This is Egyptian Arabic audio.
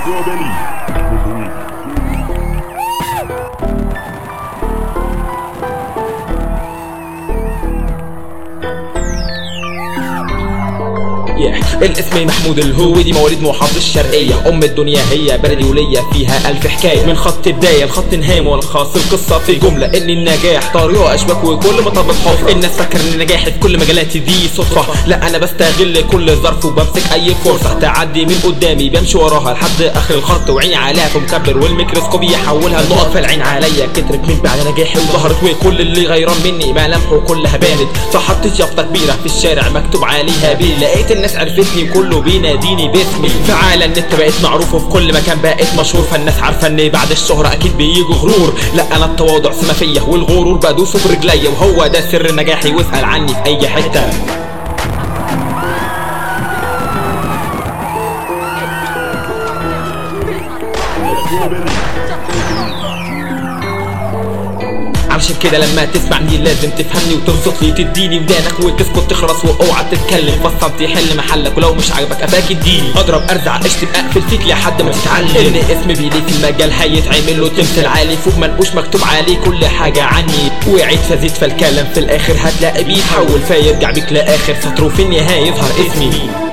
Strawberry. Mugwig. yeah. الاسم محمود الهويدي مواليد محافظة الشرقية أم الدنيا هي بلدي وليا فيها ألف حكاية من خط بداية لخط نهاية والخاص القصة في جملة إن النجاح طريق وأشباك وكل مطب حفر الناس فاكر إن نجاحي في كل مجالاتي دي صدفة لا أنا بستغل كل ظرف وبمسك أي فرصة تعدي من قدامي بمشي وراها لحد آخر الخط وعيني عليها في مكبر والميكروسكوب يحولها لنقط فالعين عليا كترت من بعد نجاحي وظهرت وكل اللي غيران مني ملامحه كلها بانت فحطيت يافطة كبيرة في الشارع مكتوب عليها بي لقيت الناس عرفتني كله بيناديني باسمي فعالى النت بقيت معروفة في كل مكان بقيت مشهور فالناس عارفة ان بعد الشهرة اكيد بيجي غرور لا انا التواضع سما فيا والغرور بدوسه برجليا وهو ده سر نجاحي واسأل عني في اي حتة Strawberry. علشان كده لما تسمعني لازم تفهمني وتنصت لي تديني ودانك وتسكت تخرس واوعى تتكلم فالصمت يحل محلك ولو مش عاجبك افاك اديني اضرب ارزع اشتم اقفل فيك لحد ما تتعلم ان اسمي بيلي في المجال هيتعمل له تمثال عالي فوق منقوش مكتوب عليه كل حاجه عني وعيد فزيد فالكلام في الاخر هتلاقي بيتحول فيرجع بيك لاخر سطر وفي النهايه يظهر اسمي